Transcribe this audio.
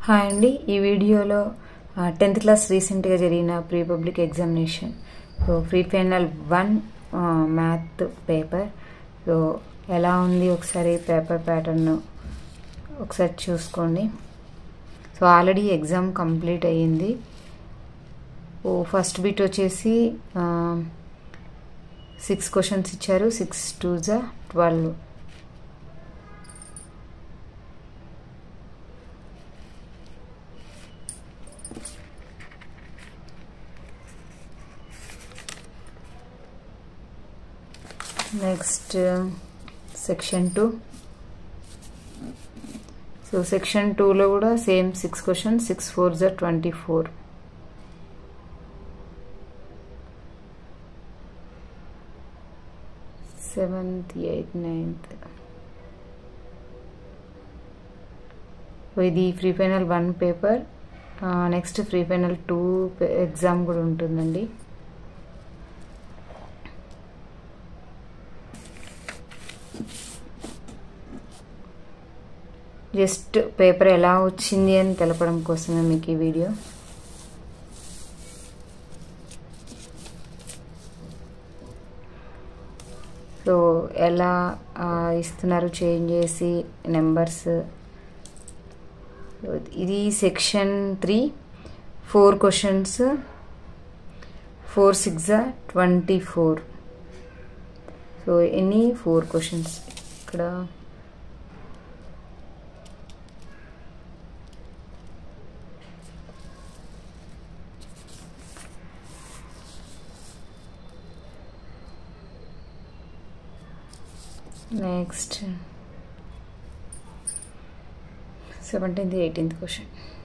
hi అండి ఈ వీడియోలో టెన్త్ క్లాస్ రీసెంట్గా జరిగిన pre public examination so pre final one math paper so ఎలా ఉంది ఒకసారి పేపర్ ప్యాటర్న్ ఒకసారి చూసుకోండి సో ఆల్రెడీ ఎగ్జామ్ కంప్లీట్ అయ్యింది ఓ ఫస్ట్ బిట్ వచ్చేసి సిక్స్ క్వశ్చన్స్ ఇచ్చారు సిక్స్ టూ జా twelve next section two so section టూలో కూడా same six question six four జా twenty four seventh eighth ninth ఇది pre final one paper next pre final two exam కూడా ఉంటుందండి just paper ఎలా వచ్చింది అని తెలపడం కోసమే మీకు ఈ వీడియో సో ఎలా ఇస్తున్నారు చేంజ్ చేసి నెంబర్స్ ఇది section three four questions four six twenty four so any four questions ఇక్కడ నెక్స్ట్ సెవెంటీన్త్ ఎయిటీన్త్ క్వశ్చన్